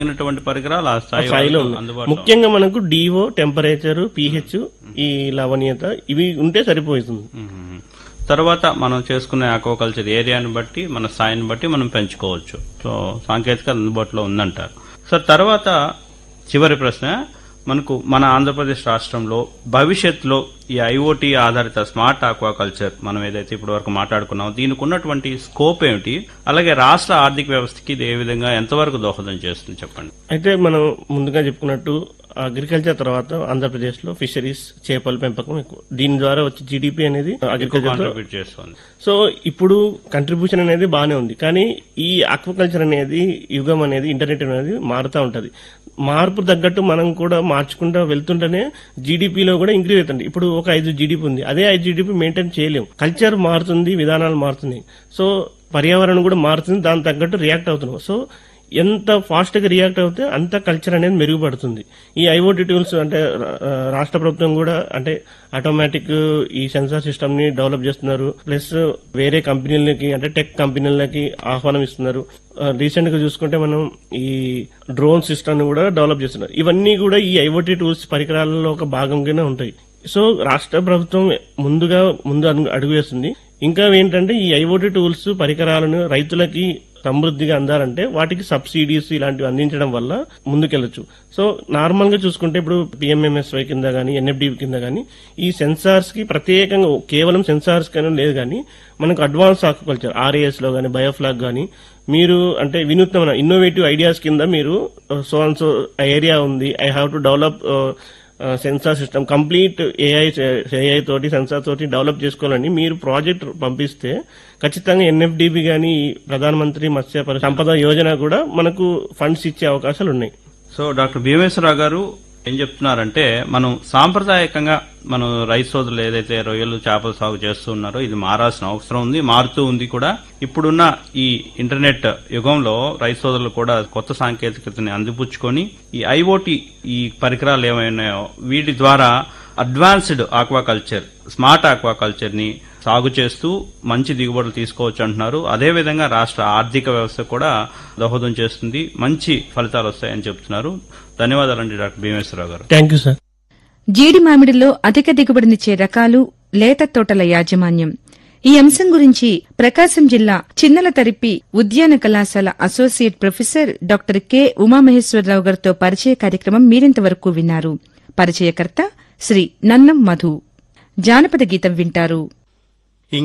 అయినటువంటి పరికరాలు ఆ స్థాయి స్థాయిలో వాళ్ళకు ఉంది అందుబాటులో ముఖ్యంగా మనకు డిఓ టెంపరేచర్ పిహెచ్ ఈ లవణీయత ఇవి ఉంటే సరిపోతుంది మ్మ్. తర్వాత మనం చేసుకునే ఆక్వాకల్చర్ ఏరియాని బట్టి మన స్థాయిని బట్టి మనం పెంచుకోవచ్చు సో సాంకేతికత అందుబాటులో ఉందంటారు సార్ తర్వాత చివరి ప్రశ్న మనకు మన ఆంధ్రప్రదేశ్ రాష్ట్రంలో భవిష్యత్తులో ఈ ఐఓటీ ఆధారిత స్మార్ట్ ఆక్వాకల్చర్ మనం ఏదైతే ఇప్పటి వరకు మాట్లాడుకున్నామో దీనికి ఉన్నటువంటి స్కోప్ ఏమిటి అలాగే రాష్ట్ర ఆర్థిక వ్యవస్థకి ఇది ఏ విధంగా ఎంతవరకు దోహదం చేస్తుంది చెప్పండి అయితే మనం ముందుగా చెప్పుకున్నట్టు అగ్రికల్చర్ తర్వాత ఆంధ్రప్రదేశ్ లో ఫిషరీస్ చేపల పెంపకం ఎక్కువ దీని ద్వారా వచ్చే జీడిపి అనేది అగ్రికల్చర్ కాంట్రిబ్యూట్ చేస్తుంది సో ఇప్పుడు కంట్రిబ్యూషన్ అనేది బాగానే ఉంది కానీ ఈ ఆక్వాకల్చర్ అనేది యుగం అనేది ఇంటర్నెట్ అనేది మారుతూ ఉంటది మార్పు తగ్గట్టు మనం కూడా మార్చుకుంటూ వెళ్తుంటేనే జీడిపిలో కూడా ఇంక్రీజ్ అవుతుంది ఇప్పుడు ఒక ఐదు జీడిపి ఉంది అదే ఐదు జీడిపి మెయింటైన్ చేయలేం కల్చర్ మారుతుంది విధానాలు మారుతున్నాయి సో పర్యావరణం కూడా మారుతుంది దాని తగ్గట్టు రియాక్ట్ అవుతున్నాం సో ఎంత ఫాస్ట్ గా రియాక్ట్ అవుతే అంత కల్చర్ అనేది మెరుగుపడుతుంది ఈ ఐఓటీ టూల్స్ అంటే ఆ, రాష్ట్ర ప్రభుత్వం కూడా అంటే ఆటోమేటిక్ ఈ సెన్సార్ సిస్టమ్ ని డెవలప్ చేస్తున్నారు ప్లస్ వేరే కంపెనీలకి అంటే టెక్ కంపెనీలకి ఆహ్వానం ఇస్తున్నారు రీసెంట్ గా చూసుకుంటే మనం ఈ డ్రోన్ సిస్టమ్ ని కూడా డెవలప్ చేస్తున్నారు ఇవన్నీ కూడా ఈ ఐఓటీ టూల్స్ పరికరాలలో ఒక భాగంగానే ఉంటాయి సో రాష్ట్ర ప్రభుత్వం ముందుగా ముందు అడుగు- అడుగు వేస్తుంది ఇంకా ఏంటంటే ఈ ఐఓటీ టూల్స్ పరికరాలను రైతులకి సమృద్ధిగా అందాలంటే వాటికి సబ్సిడీస్ ఇలాంటివి అందించడం వల్ల ముందుకెళ్ళొచ్చు సో నార్మల్ గా చూసుకుంటే ఇప్పుడు పిఎంఎంఎస్వై కింద గానీ ఎన్ఎఫ్డి కింద గానీ ఈ సెన్సార్స్ కి ప్రత్యేకంగా కేవలం సెన్సార్స్ కానీ లేదు కానీ మనకు అడ్వాన్స్ ఆక్వాకల్చర్ ఆర్ఏఎస్ లో గానీ బయోఫ్లాగ్ గానీ మీరు అంటే వినూత్నమైన ఇన్నోవేటివ్ ఐడియాస్ కింద మీరు సో అండ్ సో ఏరియా ఉంది I have to develop sensor system complete AI AI తోటి సెన్సార్ తోటి డెవలప్ చేసుకోవాలని మీరు ప్రాజెక్ట్ పంపిస్తే ఖచ్చితంగా ఎన్ఎఫ్డిబి గానీ ప్రధానమంత్రి మత్స్య పరి- సంపద యోజన కూడా మనకు ఫండ్స్ ఇచ్చే అవకాశాలు ఉన్నాయి సో డాక్టర్ భీమేశ్వరరావు గారు ఏం చెప్తున్నారంటే మనం సాంప్రదాయకంగా మనం రైతు సోదరులు ఏదైతే రొయ్యలు చేపల సాగు చేస్తూ ఉన్నారో ఇది మారాల్సిన అవసరం ఉంది మారుతూ ఉంది కూడా ఇప్పుడున్న ఈ ఇంటర్నెట్ యుగంలో రైతు సోదరులు కూడా కొత్త సాంకేతికతని అందిపుచ్చుకొని ఈ ఐఓటి ఈ పరికరాలు ఏమైనాయో వీటి ద్వారా అడ్వాన్స్డ్ ఆక్వాకల్చర్ స్మార్ట్ ఆక్వాకల్చర్ ని సాగు చేస్తూ మంచి దిగుబడులు తీసుకోవచ్చు అంటున్నారు అదేవిధంగా రాష్ట్ర ఆర్థిక వ్యవస్థ కూడా దోహదం చేస్తుంది మంచి ఫలితాలు వస్తాయని చెప్తున్నారు ధన్యవాదాలండి డాక్టర్ భీమేశ్వరరావు గారు థ్యాంక్ యూ సార్ జీడి మామిడిలో అధిక దిగుబడినిచ్చే రకాలు లేత తోటల యాజమాన్యం ఈ అంశం గురించి ప్రకాశం జిల్లా చిన్నల తరిపి ఉద్యాన కళాశాల associate professor doctor K Umamaheswararao గారితో పరిచయ కార్యక్రమం మీరింతవరకు విన్నారు పరిచయకర్త శ్రీ నన్నం మధు జానపద గీతం వింటారు